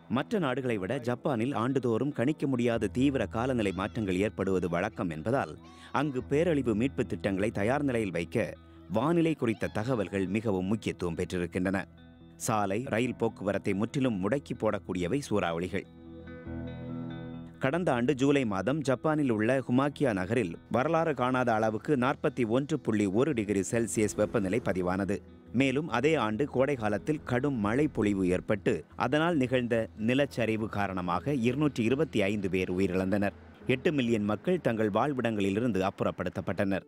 மற்ற நாடுகளை விட ஜப்பானில் ஆண்டுதோறும் கணிக்க முடியாத தீவிர காலநிலை மாற்றங்கள் ஏற்படுவது வழக்கம் என்பதால் அங்கு பேரழிவு மீட்பு திட்டங்களை தயார் நிலையில் வைக்க வானிலை குறித்த தகவல்கள் மிகவும் முக்கியத்துவம் பெற்றிருக்கின்றன சாலை ரயில் போக்குவரத்தை முற்றிலும் முடக்கி போடக்கூடியவை சூறாவளிகள் கடந்த ஆண்டு ஜூலை மாதம் ஜப்பானில் உள்ள ஹுமாக்கியா நகரில் வரலாறு காணாத அளவுக்கு நாற்பத்தி ஒன்று புள்ளி ஒரு டிகிரி செல்சியஸ் வெப்பநிலை பதிவானது மேலும் அதே ஆண்டு கோடை காலத்தில் கடும் மழை பொழிவு ஏற்பட்டு அதனால் நிகழ்ந்த நிலச்சரிவு காரணமாக இருநூற்றி இருபத்தி ஐந்து பேர் உயிரிழந்தனர் எட்டு மில்லியன் மக்கள் தங்கள் வாழ்விடங்களிலிருந்து அப்புறப்படுத்தப்பட்டனர்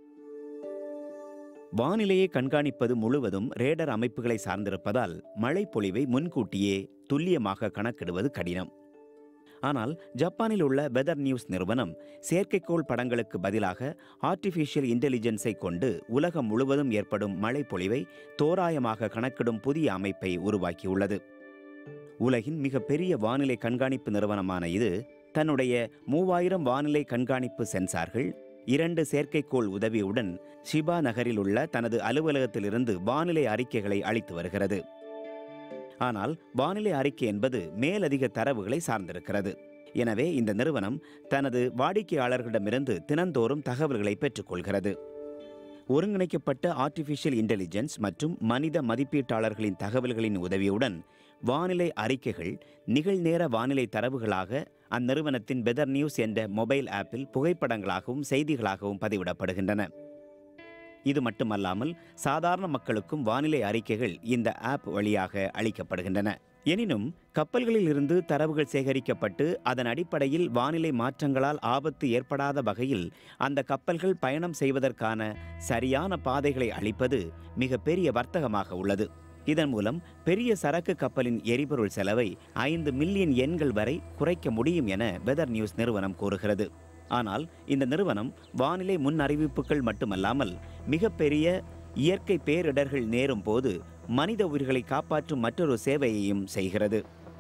வானிலையை கண்காணிப்பது முழுவதும் ரேடர் அமைப்புகளை சார்ந்திருப்பதால் மழை பொழிவை முன்கூட்டியே துல்லியமாக கணக்கிடுவது கடினம் ஆனால் ஜப்பானில் உள்ள வெதர் நியூஸ் நிறுவனம் செயற்கைக்கோள் படங்களுக்கு பதிலாக ஆர்டிஃபிஷியல் இன்டெலிஜென்ஸை கொண்டு உலகம் முழுவதும் ஏற்படும் மழை பொழிவை தோராயமாக கணக்கிடும் புதிய அமைப்பை உருவாக்கியுள்ளது உலகின் மிகப்பெரிய வானிலை கண்காணிப்பு நிறுவனமான இது தன்னுடைய மூவாயிரம் வானிலை கண்காணிப்பு சென்சார்கள் இரண்டு செயற்கைக்கோள் உதவியுடன் ஷிபா நகரில் உள்ள தனது அலுவலகத்திலிருந்து வானிலை அறிக்கைகளை அளித்து வருகிறது ஆனால் வானிலை அறிக்கை என்பது மேலதிக தரவுகளை சார்ந்திருக்கிறது எனவே இந்த நிறுவனம் தனது வாடிக்கையாளர்களிடமிருந்து தினந்தோறும் தகவல்களை பெற்றுக்கொள்கிறது ஒருங்கிணைக்கப்பட்ட ஆர்டிஃபிஷியல் இன்டெலிஜென்ஸ் மற்றும் மனித மதிப்பீட்டாளர்களின் தகவல்களின் உதவியுடன் வானிலை அறிக்கைகள் நிகழ்நேர வானிலை தரவுகளாக அந்நிறுவனத்தின் வெதர் நியூஸ் என்ற மொபைல் ஆப்பில் புகைப்படங்களாகவும் செய்திகளாகவும் பதிவிடப்படுகின்றன இது மட்டுமல்லாமல் சாதாரண மக்களுக்கும் வானிலை அறிக்கைகள் இந்த ஆப் வழியாக அளிக்கப்படுகின்றன எனினும் கப்பல்களில் இருந்து தரவுகள் சேகரிக்கப்பட்டு அதன் அடிப்படையில் வானிலை மாற்றங்களால் ஆபத்து ஏற்படாத வகையில் அந்த கப்பல்கள் பயணம் செய்வதற்கான சரியான பாதைகளை அளிப்பது மிகப்பெரிய வர்த்தகமாக உள்ளது இதன் மூலம் பெரிய சரக்கு கப்பலின் எரிபொருள் செலவை ஐந்து மில்லியன் எண்கள் வரை குறைக்க முடியும் என வெதர் நியூஸ் நிறுவனம் கூறுகிறது ஆனால் இந்த நிறுவனம் வானிலை முன் அறிவிப்புகள் மட்டுமல்லாமல் மிகப்பெரிய இயற்கை பேரிடர்கள் நேரும் போது மனித உயிர்களை காப்பாற்றும் மற்றொரு சேவையையும் செய்கிறது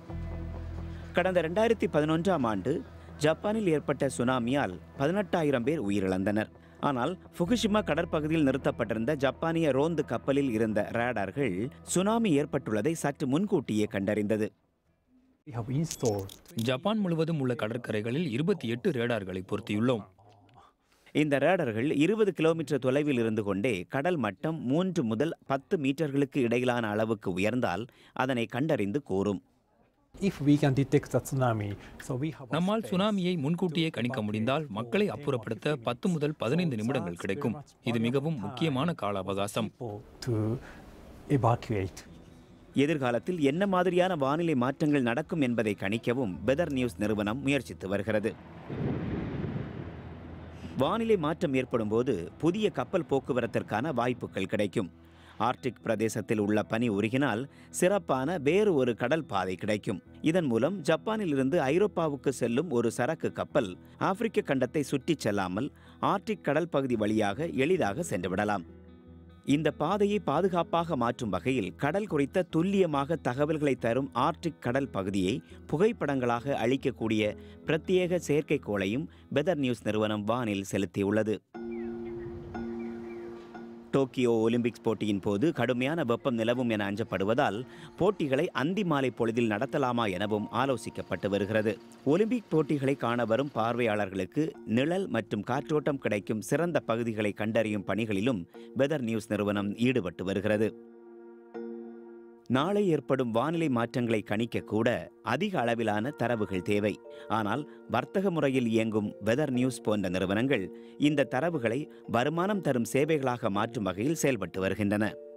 கடந்த ரெண்டாயிரத்தி பதினொன்றாம் ஆண்டு ஜப்பானில் ஏற்பட்ட சுனாமியால் பதினெட்டாயிரம் பேர் உயிரிழந்தனர் ஆனால் ஃபுகுஷிமா கடற்பகுதியில் நிறுத்தப்பட்டிருந்த ஜப்பானிய ரோந்து கப்பலில் இருந்த ரேடார்கள் சுனாமி ஏற்பட்டுள்ளதை சற்று முன்கூட்டியே கண்டறிந்தது We have installed ஜப்பான் முழுவதும் உள்ள கடற்கரைகளில் இருபத்தி எட்டு ரேடார்களை பொருத்தியுள்ளோம் இந்த ரேடர்கள் இருபது கிலோமீட்டர் தொலைவில் இருந்து கொண்டே கடல் மட்டம் மூன்று முதல் பத்து மீட்டர்களுக்கு இடையிலான அளவுக்கு உயர்ந்தால் அதனை கண்டறிந்து கூறும் if we can detect the tsunami. So we have a நம்மால் space சுனாமியை முன்கூட்டியே கணிக்க முடிந்தால் மக்களை அப்புறப்படுத்த பத்து முதல் பதினைந்து நிமிடங்கள் கிடைக்கும் இது மிகவும் முக்கியமான கால அவகாசம் people to evacuate. எதிர்காலத்தில் என்ன மாதிரியான வானிலை மாற்றங்கள் நடக்கும் என்பதை கணிக்கவும் வெதர் நியூஸ் நிறுவனம் முயற்சித்து வருகிறது வானிலை மாற்றம் ஏற்படும் போது புதிய கப்பல் போக்குவரத்திற்கான வாய்ப்புகள் கிடைக்கும் ஆர்டிக் பிரதேசத்தில் உள்ள பனி உருகினால் சிறப்பான வேறு ஒரு கடல் பாதை கிடைக்கும் இதன் மூலம் ஜப்பானில் இருந்து ஐரோப்பாவுக்கு செல்லும் ஒரு சரக்கு கப்பல் ஆப்பிரிக்க கண்டத்தை சுற்றிச் செல்லாமல் ஆர்டிக் கடல் பகுதி வழியாக எளிதாக சென்றுவிடலாம் இந்த பாதையை பாதுகாப்பாக மாற்றும் வகையில் கடல் குறித்த துல்லியமாக தகவல்களை தரும் ஆர்டிக் கடல் பகுதியை புகைப்படங்களாக அளிக்கக்கூடிய பிரத்யேக செயற்கைக்கோளையும் வெதர் நியூஸ் நிறுவனம் வானில் செலுத்தியுள்ளது டோக்கியோ ஒலிம்பிக்ஸ் போட்டியின் போது கடுமையான வெப்பம் நிலவும் என அஞ்சப்படுவதால் போட்டிகளை அந்தி மாலை பொழுதில் நடத்தலாமா எனவும் ஆலோசிக்கப்பட்டு வருகிறது ஒலிம்பிக் போட்டிகளை காண வரும் பார்வையாளர்களுக்கு நிழல் மற்றும் காற்றோட்டம் கிடைக்கும் சிறந்த பகுதிகளை கண்டறியும் பணிகளிலும் வெதர் நியூஸ் நிறுவனம் ஈடுபட்டு வருகிறது நாளை ஏற்படும் வானிலை மாற்றங்களை கணிக்க கூட அதிக அளவிலான தரவுகள் தேவை ஆனால் வர்த்தக முறையில் இயங்கும் வெதர் நியூஸ் போன்ற நிறுவனங்கள் இந்த தரவுகளை வருமானம் தரும் சேவைகளாக மாற்றும் வகையில் செயல்பட்டு வருகின்றன